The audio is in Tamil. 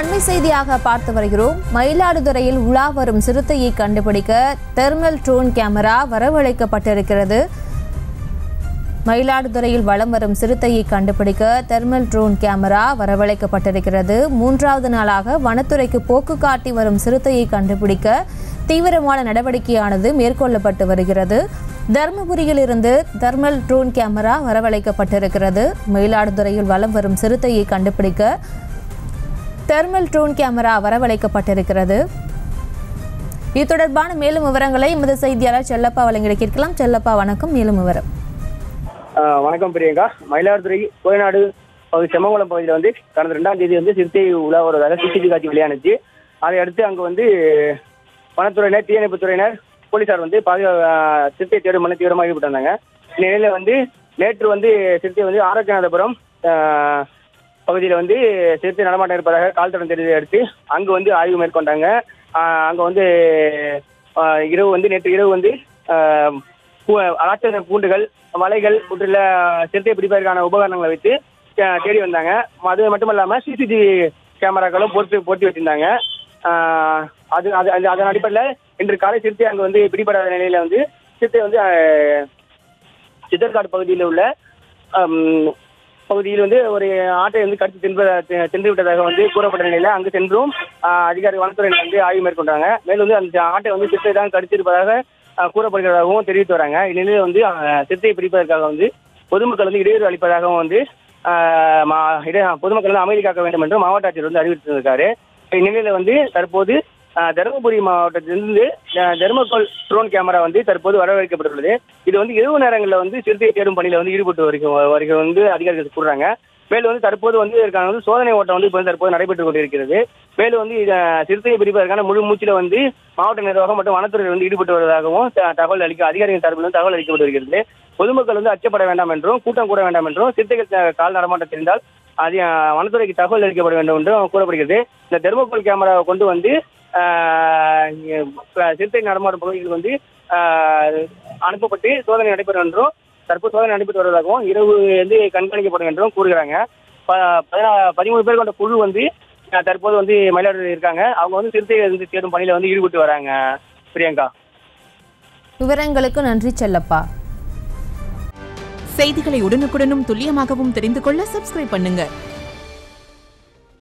அண்மை செய்தியாக பார்த்து வருகிறோம் மயிலாடுதுறையில் உலா வரும் சிறுத்தையை கண்டுபிடிக்க தெர்மல் ட்ரோன் கேமரா வரவழைக்கப்பட்டிருக்கிறது மயிலாடுதுறையில் வலம் வரும் சிறுத்தையை கண்டுபிடிக்க தெர்மல் ட்ரோன் கேமரா வரவழைக்கப்பட்டிருக்கிறது மூன்றாவது நாளாக வனத்துறைக்கு போக்கு காட்டி வரும் சிறுத்தையை கண்டுபிடிக்க தீவிரமான நடவடிக்கையானது மேற்கொள்ளப்பட்டு வருகிறது தருமபுரியில் இருந்து தெர்மல் ட்ரோன் கேமரா வரவழைக்கப்பட்டிருக்கிறது மயிலாடுதுறையில் வலம் வரும் சிறுத்தையை கண்டுபிடிக்க தெர்மல் ட்ரோன் கேமரா வரவழைக்கப்பட்டிருக்கிறது இது தொடர்பான மேலும் விவரங்களை எமது செய்தியாளர் செல்லப்பா வழங்கிட கேட்கலாம் செல்லப்பா வணக்கம் மேலும் விவரம் ஆஹ் வணக்கம் பிரியங்கா மயிலாடுதுறை கோயநாடு பகுதி செம்மங்குளம் பகுதியில் வந்து கடந்த ரெண்டாம் தேதி வந்து சிறுத்தை உலா வருவதாக சிசிடிவி காட்சி வெளியானுச்சு அதை அடுத்து அங்கே வந்து வனத்துறையினர் தீயணைப்பு துறையினர் போலீசார் வந்து பாதுகா ஆஹ் சிறுத்தை தேடும் பண்ண தீவிரமாக ஈடுபட்டிருந்தாங்க இந்நிலையில் வந்து நேற்று வந்து சிறுத்தை வந்து ஆரோக்கியநாதபுரம் பகுதியில் வந்து சிறுத்தை நடமாட்டம் இருப்பதாக கால் தடம் தெரிவித்தை அடுத்து அங்கு வந்து ஆய்வு மேற்கொண்டாங்க அங்கே வந்து ஆஹ் இரவு வந்து நேற்று இரவு வந்து ஆஹ் பூ- அலாச்ச பூண்டுகள் வலைகள் உள்ள சிறுத்தை பிடிப்பதற்கான உபகரணங்களை வைத்து தே- தேடி வந்தாங்க அது மட்டும் இல்லாமல் சிசிடிவி கேமராக்களும் பொறுத்து பொருத்தி வச்சிருந்தாங்க ஆஹ் அது அது அது- அதன் அடிப்படையில் இன்று காலை சிறுத்தை அங்கே வந்து பிடிபடாத நிலையில வந்து சிறுத்தை வந்து ஆஹ், சித்தர்காடு பகுதியில் உள்ள ஆம், பகுதியில் வந்து ஒரு ஆட்டை வந்து கடித்து தின்பத தி- தின்று விட்டதாக வந்து கூறப்பட்ட நிலையில அங்கு சென்றும் ஆஹ், அதிகாரி வனத்துறையினர் வந்து ஆய்வு மேற்கொண்டாங்க மேலும் வந்து அந்த ஆட்டை வந்து சிறுத்தை தான் கடித்திருப்பதாக ஆஹ், கூறப்படுகிறதாகவும் தெரிவித்து வராங்க இந்நிலையில் வந்து ஆஹ், சிறுத்தையை பிடிப்பதற்காக வந்து பொதுமக்கள் வந்து இடையூறு அளிப்பதாகவும் வந்து ஆஹ், மா- இட- பொதுமக்கள் வந்து அமைதி காக்க வேண்டும் என்று மாவட்ட ஆட்சியர் வந்து அறிவித்திருக்காரு இந்நிலையில வந்து தற்போது ஆஹ், தருமபுரி மாவட்டத்திலிருந்து ஆஹ், தர்மக்கோல் ட்ரோன் கேமரா வந்து தற்போது வரவழைக்கப்பட்டுள்ளது இது வந்து இரவு நேரங்களில் வந்து சிறுத்தை தேடும் பணியில வந்து ஈடுபட்டு வரைக்கும் வரைக்கும் வந்து அதிகாரிகள் கூறுறாங்க மேலும் வந்து தற்போது வந்து இதற்கான வந்து சோதனை ஓட்டம் வந்து இப்போ வந்து தற்போது நடைபெற்றுக் கொண்டிருக்கிறது மேலும் வந்து இத சிறுத்தையை பிடிப்பதற்கான முழு மூச்சில வந்து மாவட்ட நிர்வாகம் மற்றும் வனத்துறை வந்து ஈடுபட்டு வருவதாகவும் த- தகவல் அளிக்க அதிகாரிகள் தரப்பில் வந்து தகவல் அளிக்கப்பட்டு வருகிறது பொதுமக்கள் வந்து அச்சப்பட வேண்டாம் என்றும் கூட்டம் கூட வேண்டாம் என்றும் சிறுத்தைகள் த- கால் நடமாட்டம் தெரிந்தால் அது அஹ், வனத்துறைக்கு தகவல் அளிக்கப்பட வேண்டும் என்றும் கூறப்படுகிறது இந்த தெர்மோகோல் கேமராவை கொண்டு வந்து ஆஹ், இங்க சிறுத்தை நடமாடும் பகுதியில் வந்து ஆஹ், அனுப்பப்பட்டு சோதனை நடைபெறும் என்றும் தற்போது சோதனை நடைபெற்று வருவதாகவும் இரவு வந்து கண்காணிக்கப்படும் என்றும் கூறுகிறாங்க ப- பதினா- பதிமூணு பேர் கொண்ட குழு வந்து அஹ், தற்போது வந்து மயிலாடுதுறை இருக்காங்க அவங்க வந்து சிறுத்தை வந்து தேடும் பணியில வந்து ஈடுபட்டு வராங்க பிரியங்கா விவரங்களுக்கு நன்றி செல்லப்பா செய்திகளை உடனுக்குடனும் துல்லியமாகவும் தெரிந்து கொள்ள சப்ஸ்கிரைப் பண்ணுங்க